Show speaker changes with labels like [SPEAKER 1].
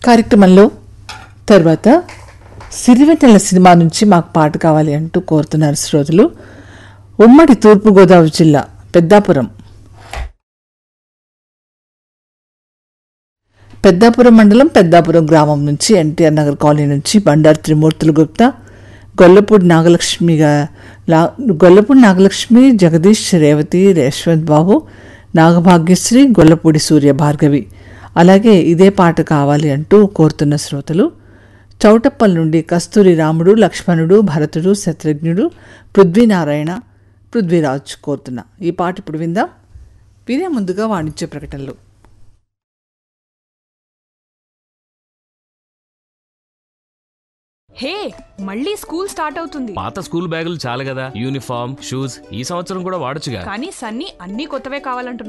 [SPEAKER 1] కార్యక్రమంలో తర్వాత సిరివెన్నెల సినిమా నుంచి మాకు పాట కావాలి అంటూ కోరుతున్నారు శ్రోతలు ఉమ్మడి తూర్పుగోదావరి జిల్లా పెద్దాపురం పెద్దాపురం మండలం పెద్దాపురం గ్రామం నుంచి ఎన్టీఆర్ నగర్ కాలనీ నుంచి బండారు త్రిమూర్తులు గుప్తా గొల్లపూడి నాగలక్ష్మిగా లా గొల్లపూడి నాగలక్ష్మి జగదీష్ రేవతి రేష్వంత్ బాబు నాగభాగ్యశ్రీ గొల్లపూడి సూర్య భార్గవి అలాగే ఇదే పాట కావాలి అంటూ కోరుతున్న శ్రోతలు చౌటప్పల్ నుండి కస్తూరి రాముడు లక్ష్మణుడు భరతుడు శత్రుఘ్నుడు పృథ్వీనారాయణ పృథ్వీరాజ్ కోరుతున్న ఈ పాట ఇప్పుడు విందాం వినే ముందుగా వాణిజ్య ప్రకటనలు
[SPEAKER 2] హే మళ్ళీ స్కూల్ స్టార్ట్ అవుతుంది
[SPEAKER 3] పాత స్కూల్ బ్యాగులు చాలు కదా యూనిఫామ్ షూస్ ఈ సంవత్సరం కూడా వాడొచ్చుగా
[SPEAKER 2] కానీ సన్నీ అన్ని కొత్తవే కావాలంటున్నాడు